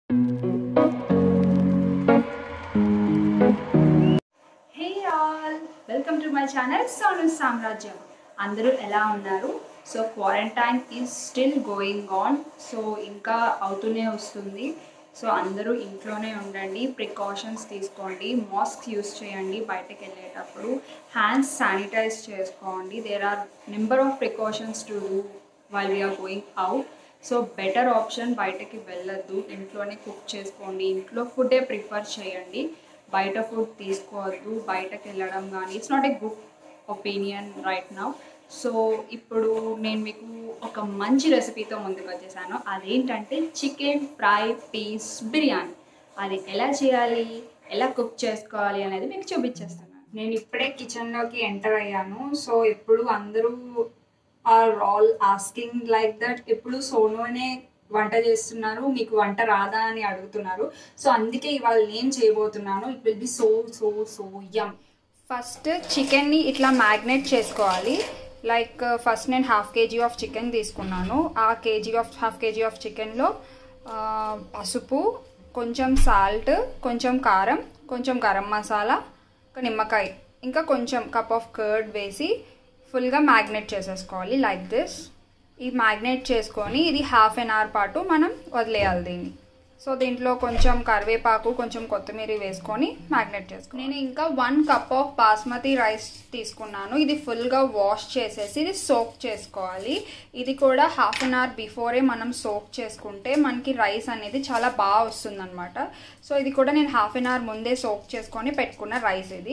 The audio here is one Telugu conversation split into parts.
Hey all welcome to my channel Sonu సామ్రాజ్యం అందరూ ఎలా ఉన్నారు so quarantine is still going on so ఇంకా అవుతూనే వస్తుంది సో అందరూ ఇంట్లోనే ఉండండి ప్రికాషన్స్ తీసుకోండి మాస్క్ యూస్ చేయండి బయటకు వెళ్ళేటప్పుడు హ్యాండ్స్ శానిటైజ్ చేసుకోండి there are number of precautions to do while we are going out so better option బయటకి వెళ్ళొద్దు ఇంట్లోనే కుక్ చేసుకోండి ఇంట్లో ఫుడ్డే ప్రిఫర్ చేయండి బయట ఫుడ్ తీసుకోవద్దు బయటకు వెళ్ళడం కానీ it's not a good opinion right now so ఇప్పుడు నేను మీకు ఒక మంచి రెసిపీతో ముందుకు వచ్చేసాను అదేంటంటే చికెన్ ఫ్రై పీస్ బిర్యానీ అది ఎలా చేయాలి ఎలా కుక్ చేసుకోవాలి అనేది మీకు చూపించేస్తున్నాను నేను ఇప్పుడే కిచెన్లోకి ఎంటర్ అయ్యాను సో ఇప్పుడు అందరూ are all asking like that ఇప్పుడు సోనునే వంట చేస్తున్నారు మీకు వంట రాదా అని అడుగుతున్నారు సో అందుకే ఇవాళ నేను చేయబోతున్నాను it will be so so so yum first చికెన్ని ఇట్లా మ్యాగ్నేట్ చేసుకోవాలి లైక్ ఫస్ట్ నేను హాఫ్ కేజీ ఆఫ్ చికెన్ తీసుకున్నాను ఆ KG of half KG of చికెన్లో పసుపు కొంచెం సాల్ట్ కొంచెం కారం కొంచెం గరం మసాలా ఒక నిమ్మకాయ ఇంకా కొంచెం కప్ ఆఫ్ కర్డ్ వేసి ఫుల్గా మ్యాగ్నేట్ చేసేసుకోవాలి లైక్ దిస్ ఈ మ్యాగ్నేట్ చేసుకొని ఇది హాఫ్ అన్ అవర్ పాటు మనం వదిలేయాలి దీన్ని సో దీంట్లో కొంచెం కరివేపాకు కొంచెం కొత్తిమీర వేసుకొని మ్యాగ్నేట్ చేసుకోవాలి నేను ఇంకా one cup of basmati rice తీసుకున్నాను ఇది ఫుల్గా వాష్ చేసేసి ఇది సోక్ చేసుకోవాలి ఇది కూడా హాఫ్ అన్ అవర్ బిఫోరే మనం సోక్ చేసుకుంటే మనకి రైస్ అనేది చాలా బాగా వస్తుంది అనమాట సో ఇది కూడా నేను హాఫ్ అన్ అవర్ ముందే సోక్ చేసుకొని పెట్టుకున్న రైస్ ఇది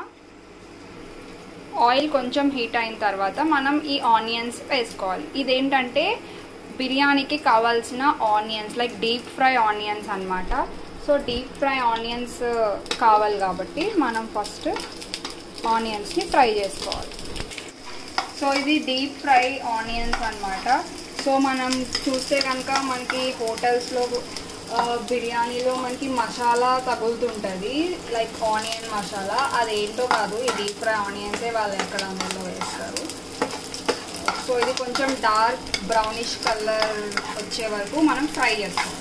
ఆయిల్ కొంచెం హీట్ అయిన తర్వాత మనం ఈ ఆనియన్స్ వేసుకోవాలి ఇదేంటంటే బిర్యానీకి కావాల్సిన onions like deep fry onions అనమాట సో డీప్ ఫ్రై ఆనియన్స్ కావాలి కాబట్టి మనం ఫస్ట్ ఆనియన్స్ని ఫ్రై చేసుకోవాలి సో ఇది డీప్ ఫ్రై ఆనియన్స్ అనమాట సో మనం చూస్తే కనుక మనకి హోటల్స్లో బిర్యానీలో మనకి మసాలా తగులుతుంటుంది లైక్ ఆనియన్ మసాలా అదేంటో కాదు ఈ డీప్ ఫ్రై ఆనియన్సే వాళ్ళు ఎక్కడ అందులో వేస్తారు సో ఇది కొంచెం డార్క్ బ్రౌనిష్ కలర్ వచ్చే వరకు మనం ఫ్రై చేస్తాం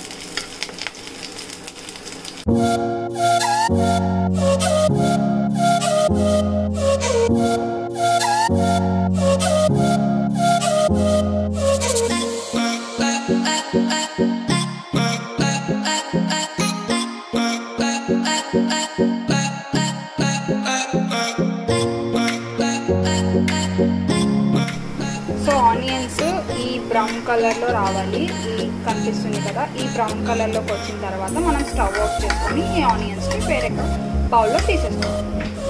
సో ఆనియన్స్ ఈ బ్రౌన్ కలర్లో రావాలి ఈ కనిపిస్తుంది కదా ఈ బ్రౌన్ కలర్లోకి వచ్చిన తర్వాత మనం స్టవ్ ఆఫ్ చేసుకొని ఈ ఆనియన్స్ని వేరే బౌల్లో తీసేసుకోవాలి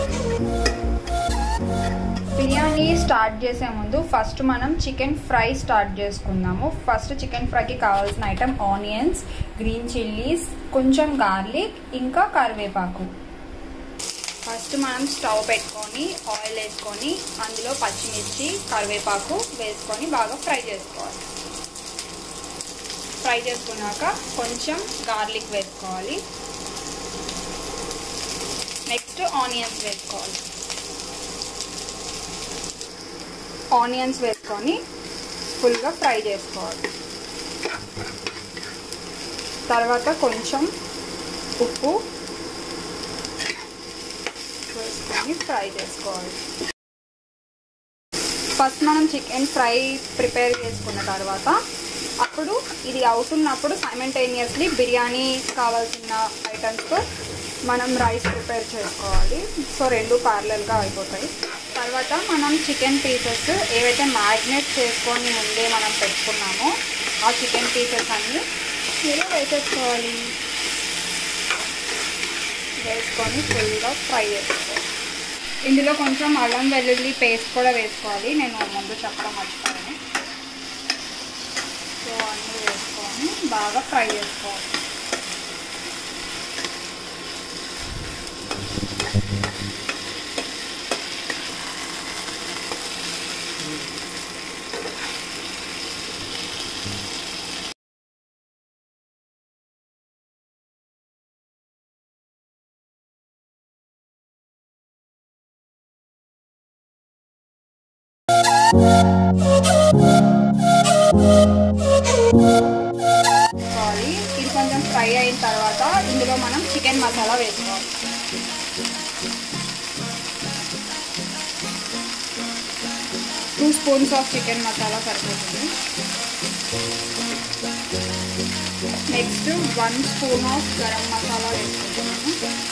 బిర్యానీ స్టార్ట్ చేసే ముందు ఫస్ట్ మనం చికెన్ ఫ్రై స్టార్ట్ చేసుకుందాము ఫస్ట్ చికెన్ ఫ్రైకి కావాల్సిన ఐటమ్ ఆనియన్స్ గ్రీన్ చిల్లీస్ కొంచెం గార్లిక్ ఇంకా కరివేపాకు ఫస్ట్ మనం స్టవ్ పెట్టుకొని ఆయిల్ వేసుకొని అందులో పచ్చిమిర్చి కరివేపాకు వేసుకొని బాగా ఫ్రై చేసుకోవాలి ఫ్రై చేసుకున్నాక కొంచెం గార్లిక్ వేసుకోవాలి నెక్స్ట్ ఆనియన్స్ వేసుకోవాలి ఆనియన్స్ వేసుకొని ఫుల్గా ఫ్రై చేసుకోవాలి తర్వాత కొంచెం ఉప్పు వేసుకొని ఫ్రై చేసుకోవాలి ఫస్ట్ మనం చికెన్ ఫ్రై ప్రిపేర్ చేసుకున్న తర్వాత అప్పుడు ఇది అవుతున్నప్పుడు సైమెంటేనియస్లీ బిర్యానీ కావాల్సిన ఐటమ్స్తో మనం రైస్ ప్రిపేర్ చేసుకోవాలి సో రెండు ప్యారలల్గా అయిపోతాయి తర్వాత మనం చికెన్ పీసెస్ ఏవైతే మ్యాగ్నేట్ చేసుకొని ముందే మనం పెట్టుకున్నామో ఆ చికెన్ పీసెస్ అన్నీ మీరు వేసేసుకోవాలి వేసుకొని ఫుల్గా ఫ్రై చేసుకోవాలి ఇందులో కొంచెం అల్లం వెల్లుల్లి పేస్ట్ కూడా వేసుకోవాలి నేను ముందు చెప్పడం మర్చిపోయాను సో అన్నీ వేసుకొని బాగా ఫ్రై చేసుకోవాలి ఫ్రై అయిన తర్వాత ఇందులో మనం చికెన్ మసాలా వేసుకోవాలి two spoons of chicken masala సరిపోతుంది next one spoon of garam masala వేసుకుంటున్నాను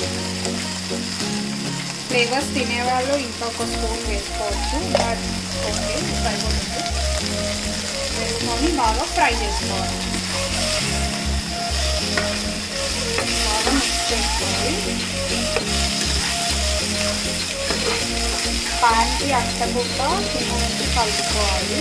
ఫ్లేవర్స్ తినేవాళ్ళు ఇంకొక స్పూన్ వేసుకోవచ్చు బట్ ఓకే సరిపోతుంది వేసుకొని బాగా ఫ్రై చేసుకోవాలి బాగా మిక్స్ చేసుకోవాలి ప్యాన్కి అంటకుండా కింద నుంచి కలుపుకోవాలి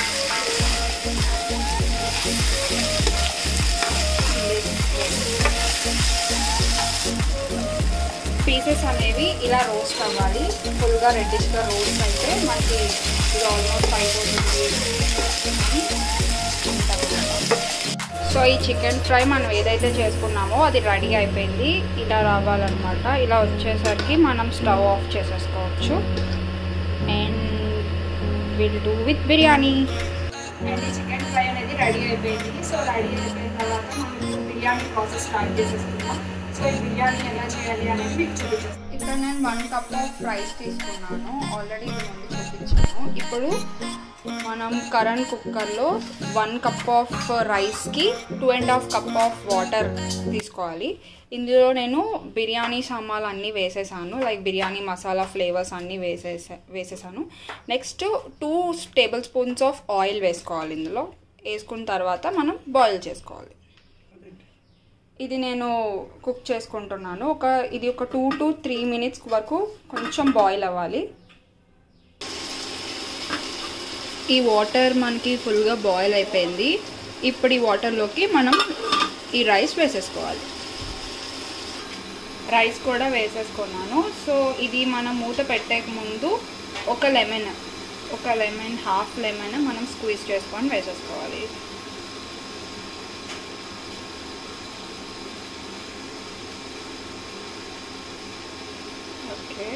పీసెస్ అనేవి ఇలా రోస్ట్ అవ్వాలి ఫుల్గా రెడ్డిష్గా రోస్ట్ అయితే మనకి ఇది ఆల్మోస్ట్ అయిపోతుంది సో ఈ చికెన్ ఫ్రై మనం ఏదైతే చేసుకున్నామో అది రెడీ అయిపోయింది ఇలా రావాలన్నమాట ఇలా వచ్చేసరికి మనం స్టవ్ ఆఫ్ చేసేసుకోవచ్చు and will do with biryani and ఈ చికెన్ ఫ్రై అనేది రెడీ అయిపోయింది సో రెడీ అయిపోయిన తర్వాత మనం బిర్యానీ ప్రాసెస్ స్టార్ట్ చేసేసుకున్నాం సో ఈ బిర్యానీ ఎలా చేయాలి అనేది మీకు చూపించేస్తాను ఇక్కడ నేను వన్ కప్ ఆఫ్ రైస్ తీసుకున్నాను ఆల్రెడీ ఇది ముందు చూపించాను ఇప్పుడు మనం కరెంట్ కుక్కర్లో వన్ కప్ ఆఫ్ రైస్కి two and half cup of water తీసుకోవాలి ఇందులో నేను బిర్యానీ సామాన్లు అన్నీ వేసేసాను లైక్ బిర్యానీ మసాలా ఫ్లేవర్స్ అన్నీ వేసేసా వేసేసాను next two tablespoons of oil వేసుకోవాలి ఇందులో వేసుకున్న తర్వాత మనం బాయిల్ చేసుకోవాలి ఇది నేను కుక్ చేసుకుంటున్నాను ఒక ఇది ఒక టూ టు త్రీ మినిట్స్ వరకు కొంచెం బాయిల్ అవ్వాలి ఈ వాటర్ మనకి ఫుల్గా బాయిల్ అయిపోయింది ఇప్పుడు ఈ వాటర్లోకి మనం ఈ రైస్ వేసేసుకోవాలి రైస్ కూడా వేసేసుకున్నాను సో ఇది మనం మూత పెట్టే ముందు ఒక లెమన్ ఒక లెమన్ హాఫ్ లెమన్ మనం స్క్వీజ్ చేసుకొని వేసేసుకోవాలి ఓకే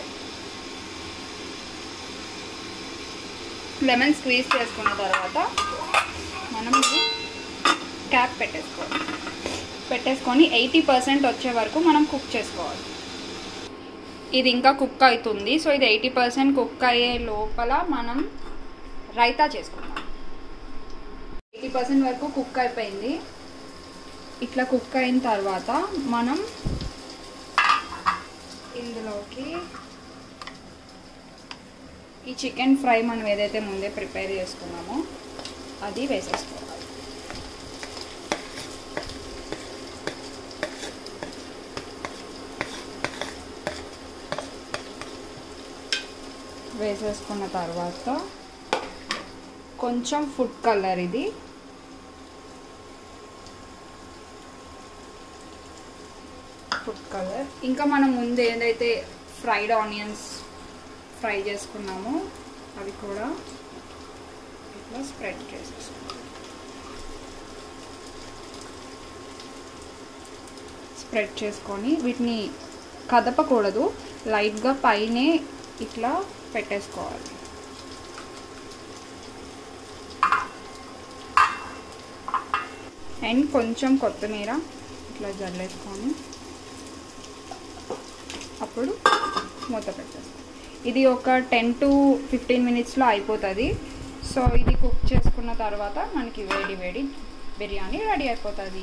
లెమన్ స్క్వీజ్ చేసుకున్న తర్వాత మనం ఇది క్యాప్ పెట్టేసుకోవాలి పెట్టేసుకొని ఎయిటీ పర్సెంట్ వచ్చే వరకు మనం కుక్ చేసుకోవాలి ఇది ఇంకా కుక్ అవుతుంది సో ఇది ఎయిటీ పర్సెంట్ కుక్ అయ్యే లోపల మనం రైతా చేసుకుందాం ఎయిటీ పర్సెంట్ వరకు కుక్ అయిపోయింది ఇట్లా కుక్ అయిన తర్వాత మనం ఇందులోకి ఈ చికెన్ ఫ్రై మనం ఏదైతే ముందే ప్రిపేర్ చేసుకున్నామో అది వేసేసుకోవాలి వేసేసుకున్న తర్వాత కొంచెం ఫుడ్ కలర్ ఇది ఫుడ్ కలర్ ఇంకా మనం ముందు ఏదైతే ఫ్రైడ్ ఆనియన్స్ ఫ్రై చేసుకున్నామో అవి కూడా ఇట్లా స్ప్రెడ్ చేసేసుకోవాలి స్ప్రెడ్ చేసుకొని వీటిని కదపకూడదు లైట్గా పైనే ఇట్లా పెట్టేసుకోవాలి అండ్ కొంచెం కొత్తిమీర ఇట్లా జల్లేసుకొని అప్పుడు మూత పెట్టేస్తాం ఇది ఒక టెన్ టు ఫిఫ్టీన్ మినిట్స్లో అయిపోతుంది సో ఇది కుక్ చేసుకున్న తర్వాత మనకి వేడి వేడి బిర్యానీ రెడీ అయిపోతుంది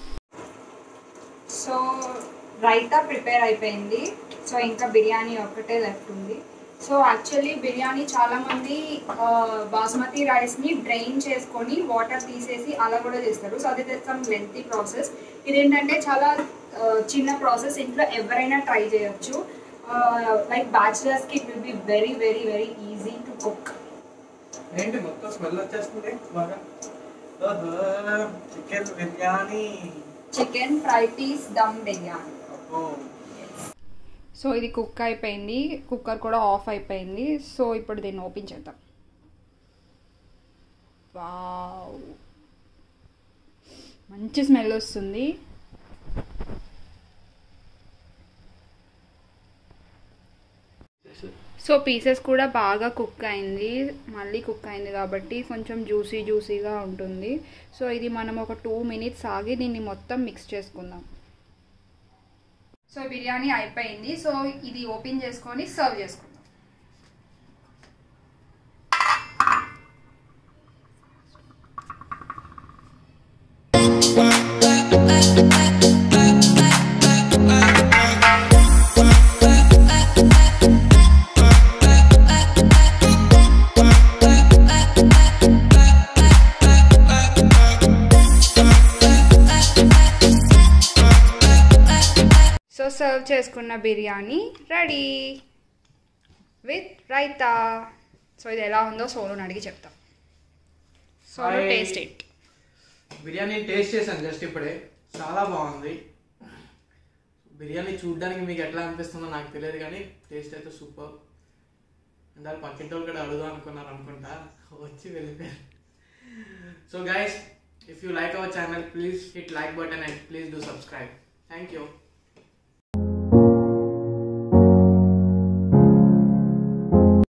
సో రైతా ప్రిపేర్ అయిపోయింది సో ఇంకా బిర్యానీ ఒక్కటే లెఫ్ట్ ఉంది సో యాక్చువల్లీ బిర్యానీ చాలామంది బాస్మతి రైస్ని డ్రైన్ చేసుకొని వాటర్ తీసేసి అలా కూడా చేస్తారు సో అది సమ్ లెంతీ ప్రాసెస్ ఇదేంటంటే చాలా ఆ, చిన్న ప్రాసెస్ ఇంట్లో ఎవరైనా ట్రై చేయొచ్చు లైక్ బ్యాచిలర్స్కి it will be very very very easy to cook ఏంటి మొత్తం స్మెల్ వచ్చేస్తుంది బాగా chicken biryani chicken fry piece dum biryani అబ్బో సో ఇది కుక్ అయిపోయింది కుక్కర్ కూడా ఆఫ్ అయిపోయింది సో ఇప్పుడు దీన్ని ఓపెన్ చేద్దాం వావ్ మంచి స్మెల్ వస్తుంది సో పీసెస్ కూడా బాగా కుక్ అయింది మళ్ళీ కుక్ అయింది కాబట్టి కొంచెం జ్యూసీ జ్యూసీగా ఉంటుంది సో ఇది మనం ఒక టూ మినిట్స్ ఆగి దీన్ని మొత్తం మిక్స్ చేసుకుందాం సో బిర్యానీ అయిపోయింది సో ఇది ఓపెన్ చేసుకొని సర్వ్ చేసుకుందాం సో సర్వ్ చేసుకున్న biryani ready with raita so ఇది ఎలా ఉందో సోలోని అడిగి చెప్తాం Solo Hi. Taste it biryani taste చేశాను జస్ట్ ఇప్పుడే చాలా బాగుంది బిర్యానీ చూడడానికి మీకు ఎట్లా అనిపిస్తుందో నాకు తెలియదు కానీ టేస్ట్ అయితే సూపర్ అందరు పక్కింటి వాళ్ళు కూడా అడుగుదాం అనుకున్నారు అనుకుంటా వచ్చి వెళ్ళిపోయారు so guys if you like our channel please hit like button and please do subscribe thank you